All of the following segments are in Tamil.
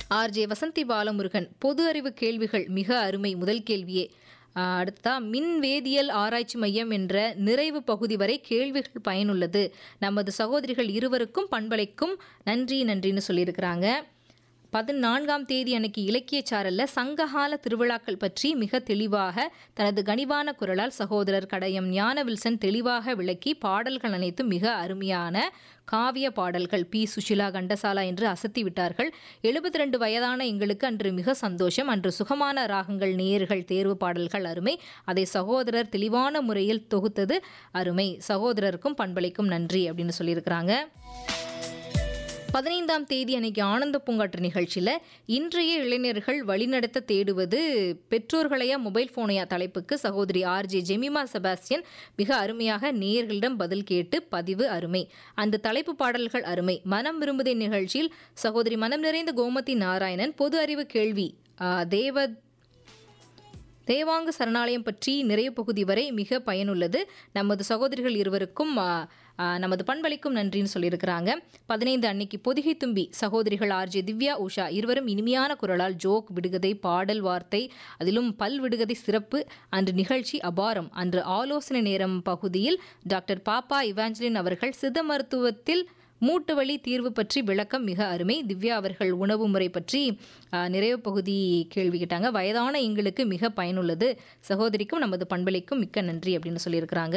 ஆர்ஜே வசந்தி பாலமுருகன் பொது அறிவு கேள்விகள் மிக அருமை முதல் கேள்வியே ஆ, அடுத்ததா மின் வேதியியல் ஆராய்ச்சி மையம் என்ற நிறைவு பகுதி வரை கேள்விகள் பயனுள்ளது நமது சகோதரிகள் இருவருக்கும் பண்பலைக்கும் நன்றி நன்றின்னு சொல்லியிருக்கிறாங்க பதினான்காம் தேதி அன்னைக்கு இலக்கிய சாரல்ல சங்ககால திருவிழாக்கள் பற்றி மிக தெளிவாக தனது கனிவான குரலால் சகோதரர் கடையம் ஞான வில்சன் தெளிவாக விளக்கி பாடல்கள் அனைத்தும் மிக அருமையான காவிய பாடல்கள் பி சுஷிலா கண்டசாலா என்று அசத்தி விட்டார்கள் எழுபத்தி ரெண்டு வயதான எங்களுக்கு அன்று மிக சந்தோஷம் அன்று சுகமான ராகங்கள் நேயர்கள் தேர்வு பாடல்கள் அருமை அதை சகோதரர் தெளிவான முறையில் தொகுத்தது அருமை சகோதரருக்கும் பண்பளிக்கும் நன்றி அப்படின்னு சொல்லியிருக்கிறாங்க பதினைந்தாம் தேதி அன்னைக்கு ஆனந்த பூங்காற்று நிகழ்ச்சியில் இன்றைய இளைஞர்கள் வழிநடத்த தேடுவது பெற்றோர்களையா மொபைல் ஃபோனையா தலைப்புக்கு சகோதரி ஆர்ஜே ஜெமிமா செபாஸ்டியன் மிக அருமையாக நேயர்களிடம் பதில் கேட்டு பதிவு அருமை அந்த தலைப்பு பாடல்கள் அருமை மனம் விரும்புதே நிகழ்ச்சியில் சகோதரி மனம் நிறைந்த கோமதி நாராயணன் பொது அறிவு கேள்வி ஆ, தேவ தேவாங்க சரணாலயம் பற்றி நிறைய பகுதி வரை மிக பயனுள்ளது நமது சகோதரிகள் இருவருக்கும் ஆ, ஆ, நமது பண்பளிக்கும் நன்றின்னு சொல்லியிருக்கிறாங்க பதினைந்து அன்னைக்கு பொதிகை தும்பி சகோதரிகள் ஆர்ஜே திவ்யா உஷா இருவரும் இனிமையான குரலால் ஜோக் விடுகதை பாடல் வார்த்தை அதிலும் பல் விடுகதை சிறப்பு அன்று நிகழ்ச்சி அபாரம் அன்று ஆலோசனை நேரம் பகுதியில் டாக்டர் பாப்பா இவாஞ்சலின் அவர்கள் சித்த மருத்துவத்தில் மூட்டு வலி தீர்வு பற்றி விளக்கம் மிக அருமை திவ்யா அவர்கள் உணவு முறை பற்றி ஆ, நிறைவு பகுதி கேள்வி கேட்டாங்க வயதான எங்களுக்கு மிக பயனுள்ளது சகோதரிக்கும் நமது பண்பலைக்கும் மிக்க நன்றி அப்படின்னு சொல்லியிருக்கிறாங்க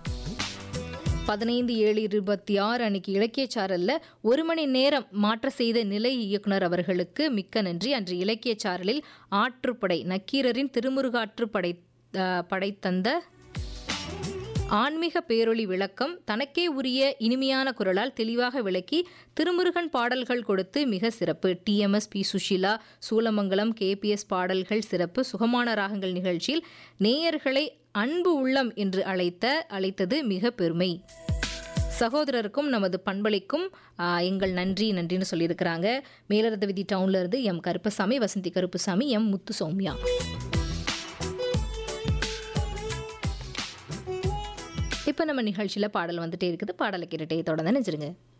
பதினைந்து ஏழு இருபத்தி ஆறு அன்னைக்கு இலக்கிய சாரல்ல ஒரு மணி நேரம் மாற்ற செய்த நிலை இயக்குனர் அவர்களுக்கு மிக்க நன்றி அன்று இலக்கிய சாரலில் ஆற்றுப்படை நக்கீரரின் திருமுருகாற்றுப்படை ஆ, படைத்தந்த ஆன்மீக பேரொளி விளக்கம் தனக்கே உரிய இனிமையான குரலால் தெளிவாக விளக்கி திருமுருகன் பாடல்கள் கொடுத்து மிக சிறப்பு TMS P Susheela Soolamangalam KBS பாடல்கள் சிறப்பு சுகமான ராகங்கள் நிகழ்ச்சியில் நேயர்களை அன்பு உள்ளம் என்று அழைத்த அழைத்தது மிக பெருமை சகோதரருக்கும் நமது பண்பளிக்கும் ஆ, எங்கள் நன்றி நன்றின்னு சொல்லியிருக்கிறாங்க மேலரத விதி டவுன்ல இருந்து எம் கருப்பசாமி வசந்தி கருப்பசாமி எம் முத்து சௌமியா இப்போ நம்ம நிகழ்ச்சியில் பாடல் வந்துட்டே இருக்குது பாடலை கேட்டுட்டே தொடர்ந்து நினைச்சிருங்க